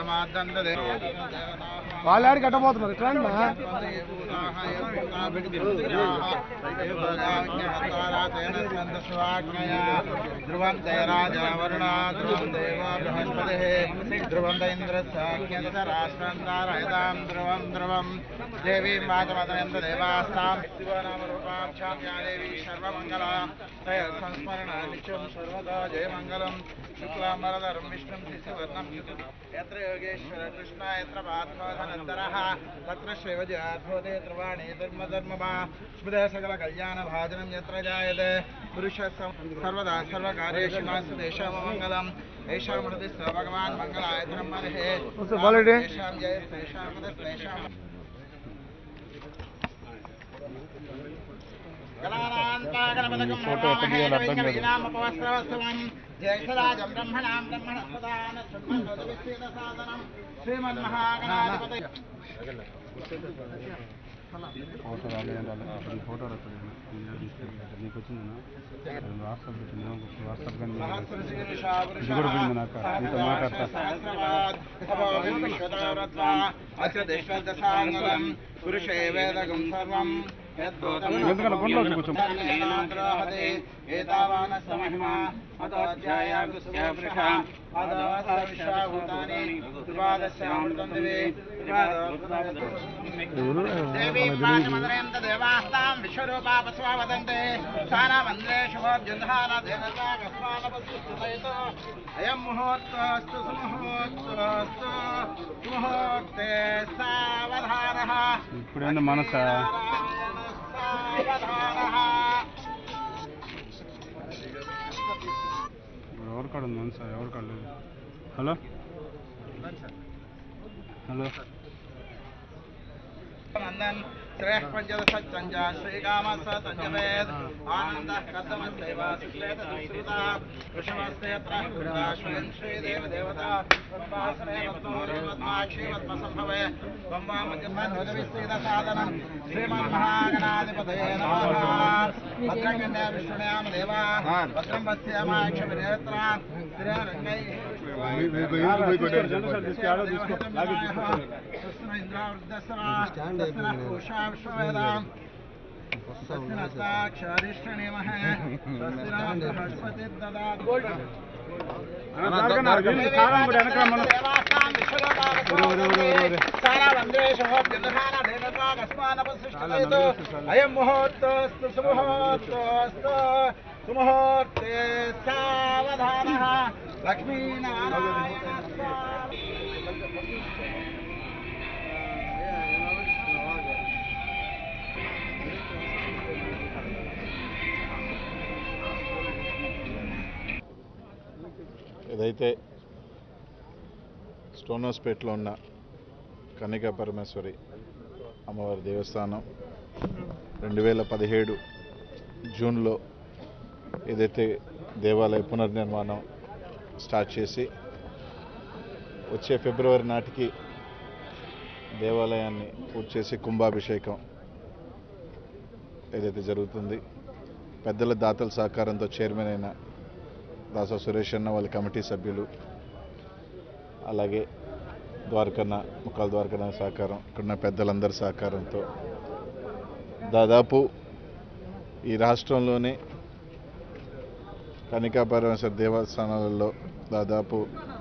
వాళ్ళు ఆడికి కట్టబోతున్నారు ఇట్లా ధ్రువం రాజా వరుణ ధ్రువం దేవ బృహస్పతి ధ్రువం ఇంద్ర రాష్ట్రం తారయతాం ధ్రువం ధ్రువం దేవీం వాచమతనేంద్ర దేవాస్తాం శివనామరూపాం ఛామ్యాదేవి సర్వమంగళ సంస్మరణ నిత్యం సర్వదా జయమంగళం శుక్లాంబరధరం విష్ణుం శిశువర్ణం यत्र योगेश्वर कृष्ण यत्र पार्थोधनन्तरः तत्र शिवजाधोदे त्रवाणे धर्मधर्ममा स्मृतः सकलकल्याणभाजनं यत्र जायते पुरुषः सं- सर्वदा सर्वकार्येषु नास्ति तेषां मङ्गलम् येषां हृदि स भगवान् मङ्गलायतनं मर्हे What's the holiday? तेषां जय तेषां तेषां ఫోటో ఎక్కడ తీయాలో అర్థం కాదు. గణానాంతాగణపతకం జ్యేష్ఠరాజం బ్రహ్మణాం బ్రహ్మణస్పదాన సాధనం శ్రీమన్మహాగణాధిపతి ఫోటో రాలేదు రాలేదు అప్పుడు ఫోటో రాలేదు నీకు వచ్చిందన్నా వాట్సాప్ వచ్చింది వాట్సాప్ కానీ ఇది కూడా పోయింది నాకు నీతో మాట్లాడతా పురుషే వేదగం సర్వం ఎందుకన్నా గుండెలో వచ్చి కూర్చో. ఏతావాన సమహిమా అతోధ్యాయాగుస్యావృషాం అదోసర్విశ్వాభూతాని త్రిపాదశ్యామృతం దివే దేవీం పాశమదరేంత దేవాస్తాం విశ్వరూపా పశువా వదంతే స్థానమంద్రే శుభోర్జంధాన దేవతా కస్మానపస్తుతయతో అయం ముహూర్తోస్తు సుముహూర్తోస్తు సుముహూర్తే సావధానః ఇప్పుడేంది మనసా సావధానః ఇప్పుడు ఎవరు కాడ ఉంది మనసా ఎవరు కాడ లేదు హలో హలో నందన్ శ్రేయః పంచదశ చంజ శ్రీకామ స తంజవేద్ ఆనంద కర్దమస్యైవ సుశ్లేత సుశ్రుత వృషమస్యత్ర కృత స్వయం శ్రీదేవ దేవత పద్మాసనే పద్మోరే పద్మాక్షి పద్మసంభవే వంవామజన్మోదవిస్తీత సాధనం శ్రీమన్మహాగణాధిపతయే నమః భద్రంగణ్య విష్ణుయామ దేవా భద్రం పశ్యామాక్ష వినేత్ర శ్రీరంగై అయం ముహూర్తోస్తు సుముహూర్తోస్తు సుముహూర్తే సావధాన లక్ష్మీనారాయణ స్వామి ఏదైతే స్టోన్ హౌస్పేట్లో ఉన్న కనికా పరమేశ్వరి అమ్మవారి దేవస్థానం రెండు వేల పదిహేడు జూన్లో ఏదైతే దేవాలయ పునర్నిర్మాణం స్టార్ట్ చేసి వచ్చే ఫిబ్రవరి నాటికి దేవాలయాన్ని పూర్తి చేసి కుంభాభిషేకం ఏదైతే జరుగుతుంది పెద్దల దాతల సహకారంతో చైర్మన్ అయిన దాస సురేష్ అన్న వాళ్ళ కమిటీ సభ్యులు అలాగే ద్వారకన్న ముఖాల ద్వారకన్న సహకారం ఇక్కడున్న పెద్దలందరి సహకారంతో దాదాపు ఈ రాష్ట్రంలోనే కనికా పరమేశ్వర దేవస్థానాలలో దాదాపు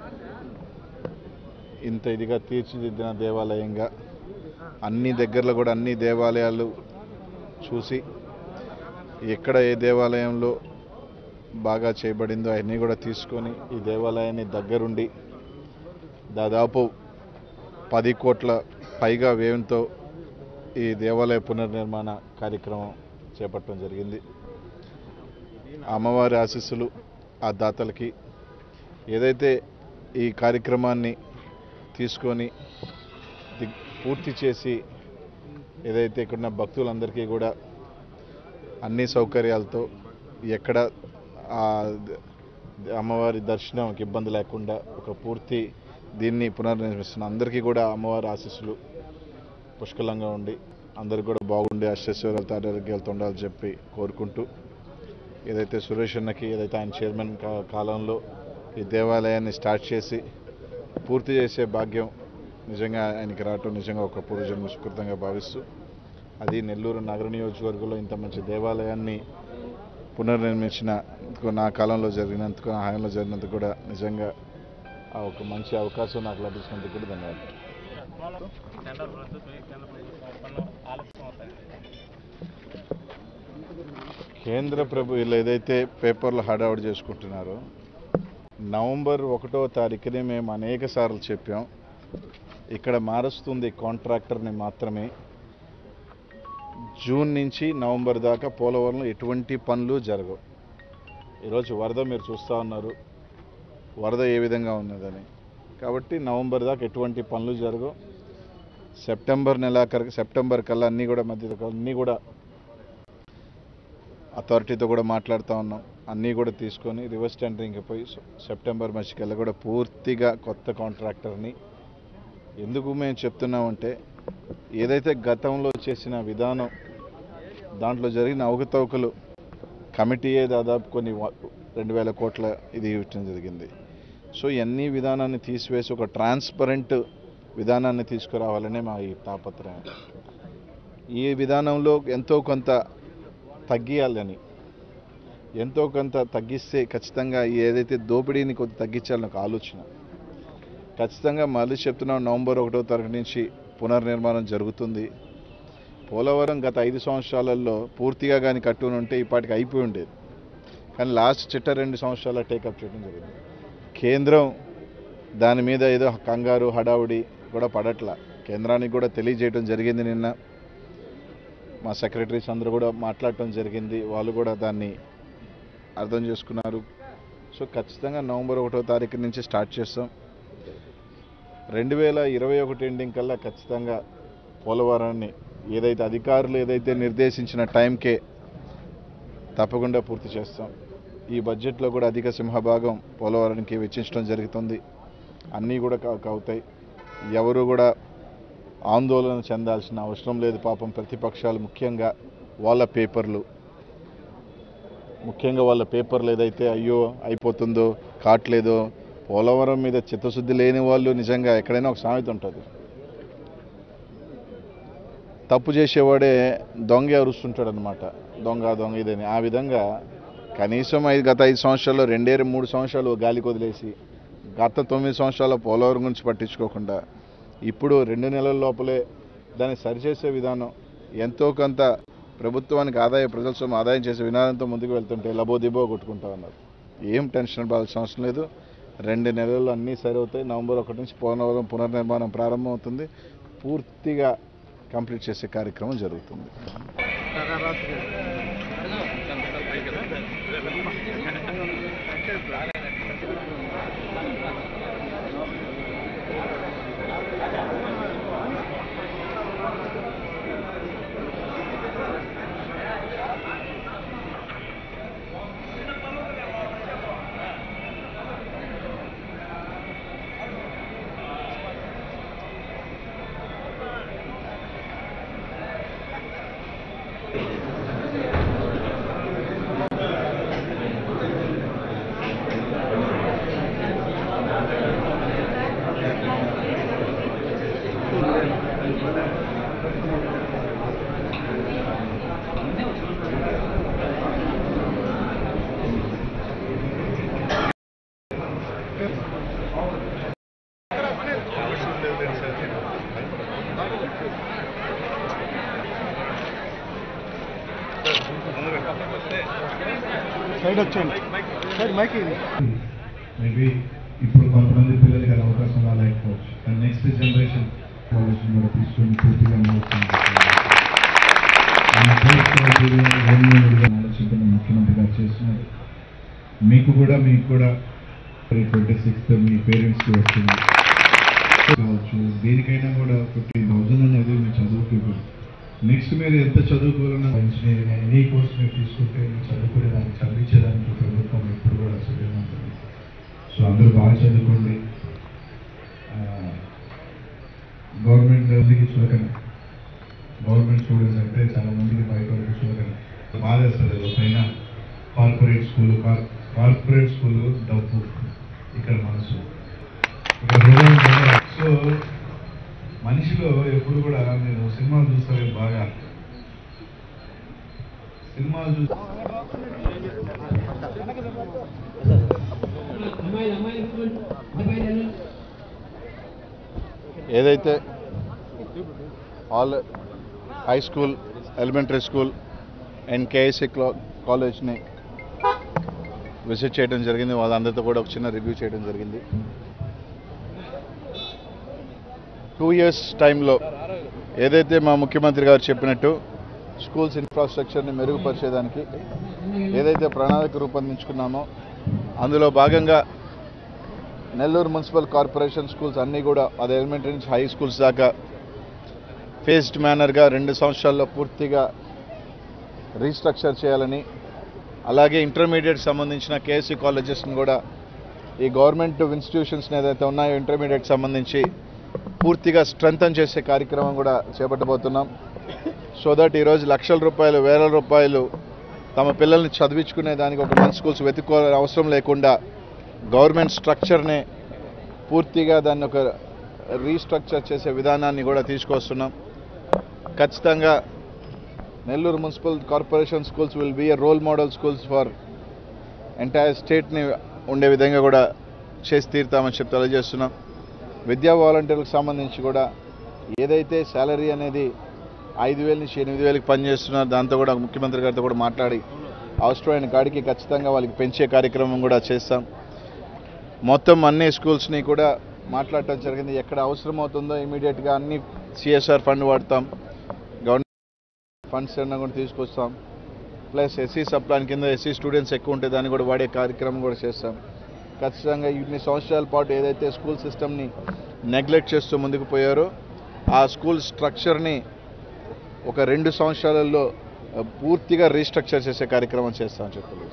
ఇంత ఇదిగా తీర్చిదిద్దిన దేవాలయంగా అన్ని దగ్గరలో కూడా అన్ని దేవాలయాలు చూసి ఎక్కడ ఏ దేవాలయంలో బాగా చేయబడిందో అవన్నీ కూడా తీసుకొని ఈ దేవాలయాన్ని దగ్గరుండి దాదాపు పది కోట్ల పైగా వ్యయంతో ఈ దేవాలయ పునర్నిర్మాణ కార్యక్రమం చేపట్టడం జరిగింది ఆ అమ్మవారి ఆశీస్సులు ఆ దాతలకి ఏదైతే ఈ కార్యక్రమాన్ని తీసుకొని ది- పూర్తి చేసి ఏదైతే ఇక్కడున్న భక్తులందరికీ కూడా అన్ని సౌకర్యాలతో ఎక్కడ ఆ ద- అమ్మవారి దర్శనంకి ఇబ్బంది లేకుండా ఒక పూర్తి దీన్ని పునర్నిర్మిస్తున్న అందరికీ కూడా అమ్మవారి ఆశీస్సులు పుష్కలంగా ఉండి అందరికి కూడా బాగుండి అష్టైశ్వర్యాలతో ఆరోగ్యాలతో ఉండాలని చెప్పి కోరుకుంటూ ఏదైతే సురేష్ అన్నకి ఏదైతే ఆయన చైర్మన్ కా- కాలంలో ఈ దేవాలయాన్ని స్టార్ట్ చేసి పూర్తి చేసే భాగ్యం నిజంగా ఆయనకి రావటం నిజంగా ఒక పూర్వజన్మ సుకృతంగా భావిస్తూ అది నెల్లూరు నగర నియోజకవర్గంలో ఇంత మంచి దేవాలయాన్ని పునర్నిర్మించిన నా కాలంలో జరిగినందుకు నా హయాంలో జరిగినందుకు కూడా నిజంగా ఆ ఒక మంచి అవకాశం నాకు లభించినందుకు కూడా ధన్యవాదాలు కేంద్ర ప్రభు వీళ్ళు ఏదైతే పేపర్లు హడావుడి చేసుకుంటున్నారో నవంబర్ ఒకటో తారీఖునే మేము అనేక సార్లు చెప్పాం ఇక్కడ మారుస్తుంది కాంట్రాక్టర్ని మాత్రమే జూన్ నుంచి నవంబర్ దాకా పోలవరంలో ఎటువంటి పనులు జరగవు ఈరోజు వరద మీరు చూస్తూ ఉన్నారు వరద ఏ విధంగా ఉన్నదని కాబట్టి నవంబర్ దాకా ఎటువంటి పనులు జరగవు సెప్టెంబర్ నెలాఖరికి సెప్టెంబర్ కల్లా అన్నీ కూడా మధ్య అన్నీ కూడా అథారిటీతో కూడా మాట్లాడుతూ ఉన్నాం అన్నీ కూడా తీసుకొని రివర్స్ టెండరింగ్కి పోయి సెప్టెంబర్ మధ్యకల్లా కూడా పూర్తిగా కొత్త కాంట్రాక్టర్ని ఎందుకు మేము చెప్తున్నామంటే ఏదైతే గతంలో చేసిన విధానం దాంట్లో జరిగిన అవకతవకలు కమిటీయే దాదాపు కొన్ని వ- రెండు వేల కోట్ల ఇది ఇవ్వటం జరిగింది సో ఇవన్నీ విధానాన్ని తీసివేసి ఒక ట్రాన్స్పరెంట్ విధానాన్ని తీసుకురావాలనే మా ఈ తాపత్రయం ఈ విధానంలో ఎంతో కొంత తగ్గియాలని ఎంతో కొంత తగ్గిస్తే ఖచ్చితంగా ఈ ఏదైతే దోపిడీని కొంత తగ్గించాలని ఒక ఆలోచన ఖచ్చితంగా మళ్ళీ చెప్తున్నాం నవంబర్ ఒకటో తారీఖు నుంచి పునర్నిర్మాణం జరుగుతుంది పోలవరం గత ఐదు సంవత్సరాలలో పూర్తిగా కానీ కట్టుకుని ఉంటే ఇప్పటికి అయిపోయి ఉండేది కానీ లాస్ట్ చిట్ట రెండు సంవత్సరాల టేకప్ చేయడం జరిగింది కేంద్రం దాని మీద ఏదో కంగారు హడావుడి కూడా పడట్ల కేంద్రానికి కూడా తెలియజేయడం జరిగింది నిన్న మా సెక్రటరీస్ అందరూ కూడా మాట్లాడటం జరిగింది వాళ్ళు కూడా దాన్ని అర్థం చేసుకున్నారు సో ఖచ్చితంగా నవంబర్ ఒకటో తారీఖు నుంచి స్టార్ట్ చేస్తాం రెండు వేల ఇరవై ఒకటి ఎండింగ్ కల్లా ఖచ్చితంగా పోలవరాన్ని ఏదైతే అధికారులు ఏదైతే నిర్దేశించిన టైంకే తప్పకుండా పూర్తి చేస్తాం ఈ బడ్జెట్లో కూడా అధిక సింహభాగం పోలవరానికి వెచ్చించడం జరుగుతుంది అన్నీ కూడా కా- అవుతాయి ఎవరు కూడా ఆందోళన చెందాల్సిన అవసరం లేదు పాపం ప్రతిపక్షాలు ముఖ్యంగా వాళ్ళ పేపర్లు ముఖ్యంగా వాళ్ళ పేపర్లు ఏదైతే అయ్యో అయిపోతుందో కావట్లేదో పోలవరం మీద చిత్తశుద్ధి లేని వాళ్ళు నిజంగా ఎక్కడైనా ఒక సామెత ఉంటుంది తప్పు చేసేవాడే దొంగ అరుస్తుంటాడు అనమాట దొంగ దొంగ ఇదని ఆ విధంగా కనీసం ఐదు గత ఐదు సంవత్సరాల్లో రెండే మూడు సంవత్సరాలు గాలికి వదిలేసి గత తొమ్మిది సంవత్సరాల పోలవరం గురించి పట్టించుకోకుండా ఇప్పుడు రెండు నెలల లోపలే దాన్ని సరిచేసే విధానం ఎంతో కొంత ప్రభుత్వానికి ఆదాయ ప్రజల సొమ్ము ఆదాయం చేసే విధానంతో ముందుకు వెళ్తుంటే లబోదిబో కొట్టుకుంటా ఉన్నారు ఏం టెన్షన్ పడాల్సిన అవసరం లేదు రెండు నెలల్లో అన్నీ సరి అవుతాయి నవంబర్ ఒకటి నుంచి పోలవరం పునర్నిర్మాణం ప్రారంభమవుతుంది పూర్తిగా కంప్లీట్ చేసే కార్యక్రమం జరుగుతుంది సైడ్ వచ్చేయండి సైడ్ మైక్ ఇది మేబీ ఇప్పుడు కొంతమంది పిల్లలకి అది అవకాశం రాలేకపోవచ్చు కానీ నెక్స్ట్ జనరేషన్ ఆలోచన కూడా తీసుకొని పూర్తిగా మోసం ఆలోచించిన ముఖ్యమంత్రి గారు చేస్తున్నారు మీకు కూడా మీకు కూడా ట్వంటీ సిక్స్త్ మీ పేరెంట్స్కి వస్తుంది కావచ్చు దేనికైనా కూడా ఫిఫ్టీన్ థౌసండ్ అనేది మీ చదువుకి నెక్స్ట్ మీరు ఎంత చదువుకోవాలన్నా ఇంజనీరింగ్ ఎనీ కోర్స్ మీరు తీసుకుంటే మీరు చదువుకునేదానికి చదివించేదానికి ప్రభుత్వం ఎప్పుడు కూడా సిద్ధంగా ఉంటుంది సో అందరూ బాగా చదువుకోండి గవర్నమెంట్ మందికి చూడకండి గవర్నమెంట్ స్టూడెంట్స్ అంటే చాలా మందికి బయట వరకు చూడకండి బాధేస్తుంది పైన కార్పొరేట్ స్కూల్ కార్పొరేట్ స్కూల్ డబ్బు ఇక్కడ మనసు ఒక హృదయం కూడా సో మనిషిలో ఎప్పుడు కూడా నేను సినిమాలు చూస్తానే బాగా సినిమాలు చూ ఏదైతే all high school elementary school and KSC కాలేజ్ని విజిట్ చేయడం జరిగింది వాళ్ళందరితో కూడా ఒక చిన్న రివ్యూ చేయడం జరిగింది టూ ఇయర్స్ టైంలో ఏదైతే మా ముఖ్యమంత్రి గారు చెప్పినట్టు స్కూల్స్ ఇన్ఫ్రాస్ట్రక్చర్ని మెరుగుపరిచేదానికి ఏదైతే ప్రణాళిక రూపొందించుకున్నామో అందులో భాగంగా నెల్లూరు మున్సిపల్ కార్పొరేషన్ స్కూల్స్ అన్నీ కూడా అది ఎలిమెంటరీ నుంచి హై స్కూల్స్ దాకా ఫేస్డ్ మేనర్గా రెండు సంవత్సరాల్లో పూర్తిగా రీస్ట్రక్చర్ చేయాలని అలాగే ఇంటర్మీడియట్ సంబంధించిన కేఎస్సీ కాలేజెస్ని కూడా ఈ గవర్నమెంట్ ఇన్స్టిట్యూషన్స్ని ఏదైతే ఉన్నాయో ఇంటర్మీడియట్ సంబంధించి పూర్తిగా స్ట్రెంగ్తన్ చేసే కార్యక్రమం కూడా చేపట్టబోతున్నాం సో దట్ ఈరోజు లక్షల రూపాయలు వేల రూపాయలు తమ పిల్లల్ని చదివించుకునే దానికి ఒక మంచి స్కూల్స్ వెతుక్కోవాలని అవసరం లేకుండా గవర్నమెంట్ స్ట్రక్చర్నే పూర్తిగా దాన్ని ఒక రీస్ట్రక్చర్ చేసే విధానాన్ని కూడా తీసుకొస్తున్నాం ఖచ్చితంగా Nellore municipal corporation schools will be a role model schools for entire స్టేట్ని ఉండే విధంగా కూడా చేసి తీరుతామని చెప్పి తెలియజేస్తున్నాం విద్యా వాలంటీర్లకు సంబంధించి కూడా ఏదైతే శాలరీ అనేది ఐదు వేల నుంచి ఎనిమిది వేలకి పనిచేస్తున్నారు దాంతో కూడా ముఖ్యమంత్రి గారితో కూడా మాట్లాడి అవసరమైన కాడికి ఖచ్చితంగా వాళ్ళకి పెంచే కార్యక్రమం కూడా చేస్తాం మొత్తం అన్ని స్కూల్స్ని కూడా మాట్లాడటం జరిగింది ఎక్కడ అవసరం అవుతుందో ఇమీడియట్గా అన్ని సిఎస్ఆర్ ఫండ్ వాడతాం గవర్నమెంట్ ఫండ్స్ ఏమన్నా కూడా తీసుకొస్తాం ప్లస్ ఎస్సీ సబ్ ప్లాన్ కింద ఎస్సీ స్టూడెంట్స్ ఎక్కువ ఉంటే దాన్ని కూడా వాడే కార్యక్రమం కూడా చేస్తాం ఖచ్చితంగా ఇన్ని సంవత్సరాల పాటు ఏదైతే స్కూల్ సిస్టమ్ని నెగ్లెక్ట్ చేస్తూ ముందుకు పోయారో ఆ స్కూల్ స్ట్రక్చర్ని ఒక రెండు సంవత్సరాలలో పూర్తిగా రీస్ట్రక్చర్ చేసే కార్యక్రమం చేస్తామని చెప్పలేదు